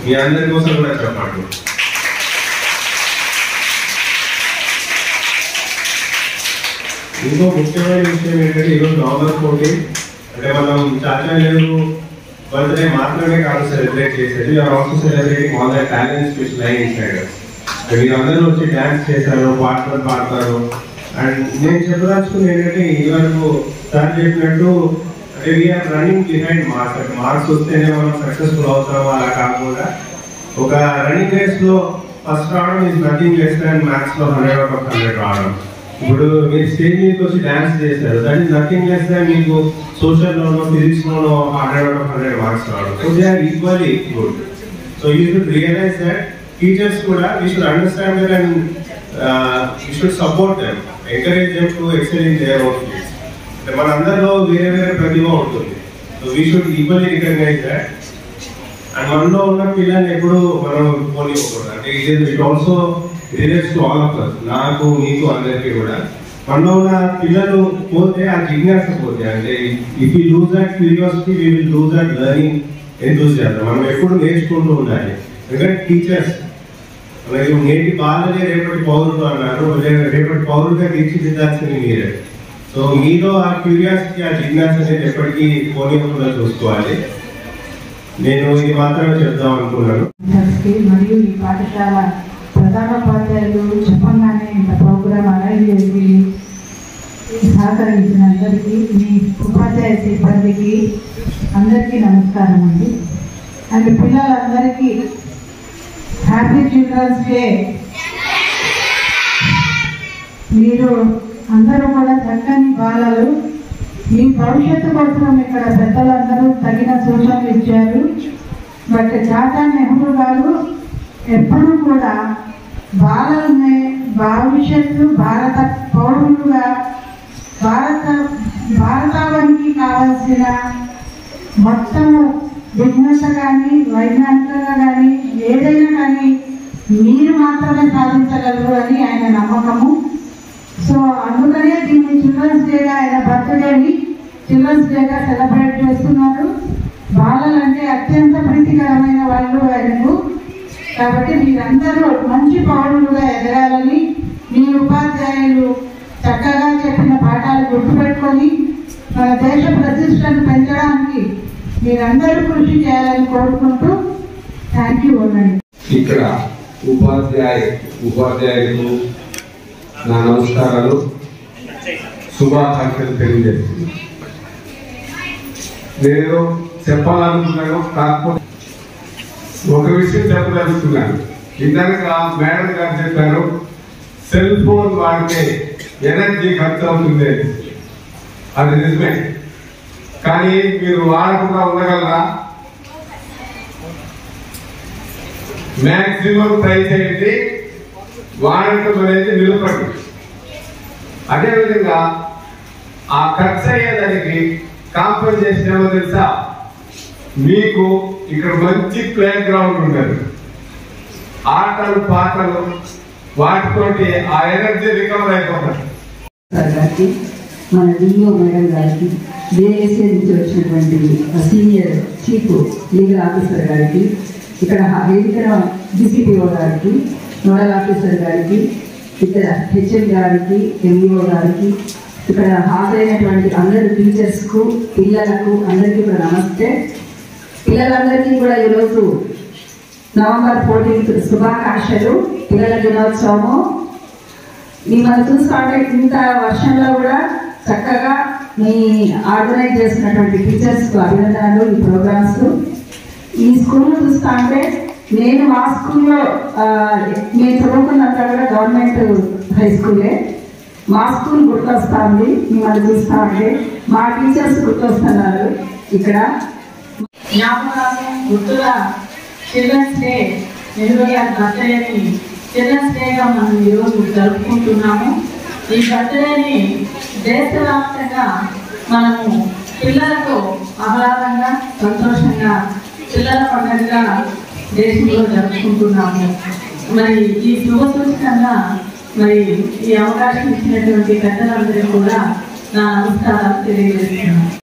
మీ అందరి కోసం కూడా చెప్పండి ఇంకో ముఖ్యమైన విషయం ఏంటంటే ఈరోజు నవంబర్ ఫోర్టీన్ అంటే మనం చాచా నెహ్రూ బర్త్డే మాత్రమే కాదు సెలబ్రేట్ చేసేది are also celebrating all the talents which lie inside మీరు అందరూ వచ్చి డ్యాన్స్ చేశారు పాటలు పాడతారు అండ్ నేను చెప్పదలుచుకుంది ఏంటంటే ఈ వరకు సార్ చెప్పినట్టు అంటే వీఆర్ రన్నింగ్ బిహైండ్ మార్క్స్ అంటే మార్క్స్ వస్తేనే మనం సక్సెస్ఫుల్ అవుతాం అలా కాకుండా ఒక రన్నింగ్ రేస్ లో ఫస్ట్ రావడం is nothing less than maths లో హండ్రెడ్ అవుట్ ఆఫ్ హండ్రెడ్ రావడం ఇప్పుడు మీరు స్టేజ్ మీదకి వచ్చి డాన్స్ చేశారు that is nothing less than మీకు సోషల్ లోనో ఫిజిక్స్ లోనో hundred out of hundred marks రావడం so they are equally good so you should realize that teachers కూడా we should understand that and we should support them encourage them to excel in their own fields అంటే మన అందరిలో వేరే వేరే ప్రతిభ ఉంటుంది so we should equally recognize that and మనలో ఉన్న పిల్లల్ని ఎప్పుడు మనం పోనివ్వకూడదు అంటే it it also relates to all of us నాకు మీకు అందరికీ కూడా మనలో ఉన్న పిల్లలు పోతే ఆ జిజ్ఞాస పోతే అంటే if you lose that curiosity we will lose that learning enthusiasm మనం ఎప్పుడు నేర్చుకుంటూ ఉండాలి ఎందుకంటే టీచర్స్ మనకి నేటి బాలలే రేపటి పౌరులు అన్నారు రే- రేపటి పౌరులుగా తీర్చిదిద్దాల్సింది మీరే సో మీలో ఆ క్యూరియాసిటీ ఆ జిజ్ఞాస అనేది ఎప్పటికీ పోనీయకుండా చూసుకోవాలి నేను ఇది మాత్రమే చెప్దాం అనుకున్నాను టీచర్స్కి మరియు ఈ పాఠశాల ప్రధానోపాధ్యాయులు చెప్పంగానే ఇంత ప్రోగ్రామ్ అరేంజ్ చేసి సహకరించిన అందరికీ మీ ఉపాధ్యాయ సిబ్బందికి అందరికీ నమస్కారం అండి అండ్ పిల్లలందరికీ హ్యాపీ చిల్డ్రన్స్ డే మీరు అందరూ కూడా చక్కని బాలలు మీ భవిష్యత్తు కోసం ఇక్కడ పెద్దలందరూ తగిన సూచనలు ఇచ్చారు బట్ చాచా నెహ్రూ గారు ఎప్పుడూ కూడా బాలల్ని భవిష్యత్తు భారత పౌరులుగా భారత భారతావనికి కావాల్సిన మొత్తము విఘ్నత కానీ వైజ్ఞానికంగా కానీ ఏదైనా కానీ మీరు మాత్రమే సాధించగలరు అని ఆయన నమ్మకము సో అందుకనే దీన్ని చిల్డ్రన్స్ డేగా ఆయన బర్త్డేని చిల్డ్రన్స్ డేగా సెలబ్రేట్ చేస్తున్నారు బాలలంటే అత్యంత ప్రీతికరమైన వాళ్ళు ఆయనకు కాబట్టి మీరందరూ మంచి పౌరులుగా ఎదగాలని మీ ఉపాధ్యాయులు చక్కగా చెప్పిన పాఠాలు గుర్తుపెట్టుకొని మన దేశ ప్రతిష్టను పెంచడానికి మీరందరూ కృషి చేయాలని కోరుకుంటూ థ్యాంక్ యూ ఉండండి ఇక్కడ ఉపాధ్యాయ ఉపాధ్యాయులకు నా నమస్కారాలు శుభాకాంక్షలు తెలియజేస్తుంది నేను చెప్పాలనుకున్నాను కాకపోతే ఒక విషయం చెప్పదలుచుకున్నాను ఇందాక మేడం గారు చెప్పారు సెల్ ఫోన్ వాడితే ఎనర్జీ ఖర్చు అవుతుంది అని. అది నిజమే కానీ మీరు వాడకుండా ఉండగలరా మ్యాక్సిమం ట్రై చేయండి వాడటం అనేది నిలబడి అదేవిధంగా ఆ ఖర్చు అయ్యేదానికి కాంపన్సేషన్ ఏమో తెలుసా మీకు ఇక్కడ మంచి ప్లే గ్రౌండ్ ఉండదు ఆటలు పాటలు వాటితోటి ఆ ఎనర్జీ రికవర్ అయిపోతుంది సార్ గారికి మన డిఓ మేడం గారికి జేఎస్ఏ నుంచి వచ్చినటువంటి సీనియర్ చీఫ్ లీగల్ ఆఫీసర్ గారికి ఇక్కడ వేదికన డిసిపిఓ గారికి నోడల్ ఆఫీసర్ గారికి ఇతర హెచ్ఎం గారికి ఎంఈఓ గారికి ఇక్కడ హాజరైనటువంటి అందరు టీచర్స్కు పిల్లలకు అందరికీ కూడా నమస్తే పిల్లలందరికీ కూడా ఈరోజు నవంబర్ ఫోర్టీన్త్ శుభాకాంక్షలు పిల్లల దినోత్సవము మిమ్మల్ని చూస్తుంటే ఇంత వర్షంలో కూడా చక్కగా మీ ఆర్గనైజ్ చేసినటువంటి టీచర్స్కు అభినందనలు ఈ ప్రోగ్రామ్స్ ఈ స్కూల్ చూస్తా అంటే నేను మా స్కూల్లో ఆ, నేను చదువుకున్నంత కూడా గవర్నమెంట్ హై స్కూలే మా స్కూల్ గుర్తొస్తా ఉంది మిమ్మల్ని చూస్తా ఉంటే మా టీచర్స్ గుర్తొస్తున్నారు ఇక్కడ జ్ఞాపకాలు గుర్తుగా చిల్డ్రన్స్ డే నెహ్రూ గారి బర్త్డేని చిల్డ్రన్స్ డేగా మనం ఈరోజు జరుపుకుంటున్నాము ఈ బర్త్డేని దేశవ్యాప్తంగా మనము పిల్లలతో ఆహ్లాదంగా సంతోషంగా పిల్లల పండుగగా దేశంలో జరుపుకుంటున్నాము మరి ఈ శుభ సూచకంగా మరి ఈ అవకాశం ఇచ్చినటువంటి పెద్దలందరికీ కూడా నా నమస్కారాలు తెలియజేస్తున్నాను